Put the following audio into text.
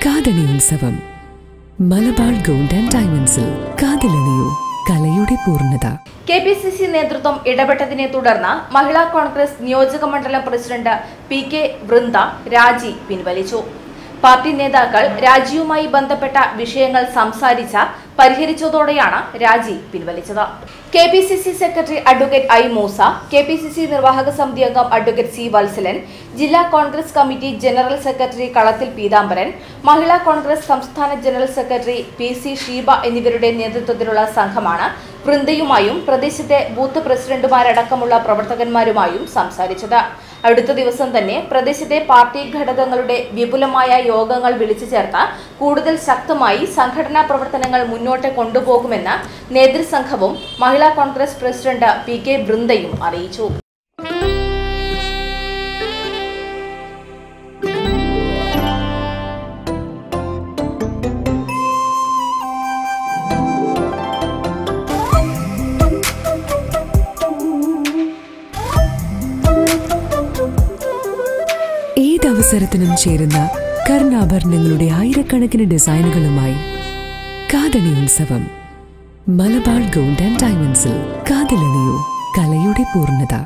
കാതണി ഉത്സവം Malabar gold and ഡയമണ്ട്സിൽ കാതിലണിയൂ കലയുടെ പൂർണ്ണത കെ പി സി സി നേതൃത്വം ഇടപെട്ടതിനെ തുടർന്ന് മഹിളാ കോൺഗ്രസ് നിയോജക മണ്ഡലം പ്രസിഡന്റ് പി കെ വൃന്ദ രാജി പിൻവലിച്ചു പാർട്ടി നേതാക്കൾ രാജിയുമായി ബന്ധപ്പെട്ട വിഷയങ്ങൾ സംസാരിച്ച പരിഹരിച്ചതോടെയാണ് രാജി പിൻവലിച്ചത് K P C C secretary advocate I Moosa K P C C നിർവാഹക സമിതി അംഗം അഡ്വക്കേറ്റ് സി വത്സലൻ ജില്ലാ കോൺഗ്രസ് കമ്മിറ്റി ജനറൽ സെക്രട്ടറി കളത്തിൽ പീതാംബരൻ മഹിളാ കോൺഗ്രസ് സംസ്ഥാന general secretary P C Sheeba എന്നിവരുടെ നേതൃത്വത്തിലുള്ള സംഘമാണ് വൃന്ദയുമായും പ്രദേശത്തെ ബൂത്ത് പ്രസിഡന്റുമാരടക്കമുള്ള പ്രവർത്തകന്മാരുമായും സംസാരിച്ചത് അടുത്ത ദിവസം തന്നെ പ്രദേശത്തെ പാർട്ടി ഘടകങ്ങളുടെ വിപുലമായ യോഗങ്ങൾ വിളിച്ചു ചേർത്ത് കൂടുതൽ ശക്തമായി സംഘടനാ പ്രവർത്തനങ്ങൾ മുന്നോട്ട് കൊണ്ടുപോകുമെന്ന് നേതൃസംഘവും Mahila Congress president P K ബൃന്ദയും അറിയിച്ചു ഏതവസരത്തിനും ചേരുന്ന കർണാഭരണങ്ങളുടെ ആയിരക്കണക്കിന് ഡിസൈനുകളുമായി കാതണി ഉത്സവം മലബാർ ഗോൾഡ് ആൻഡ് ഡയമണ്ട്സിൽ കാതിലണിയൂ കലയുടെ പൂർണ്ണത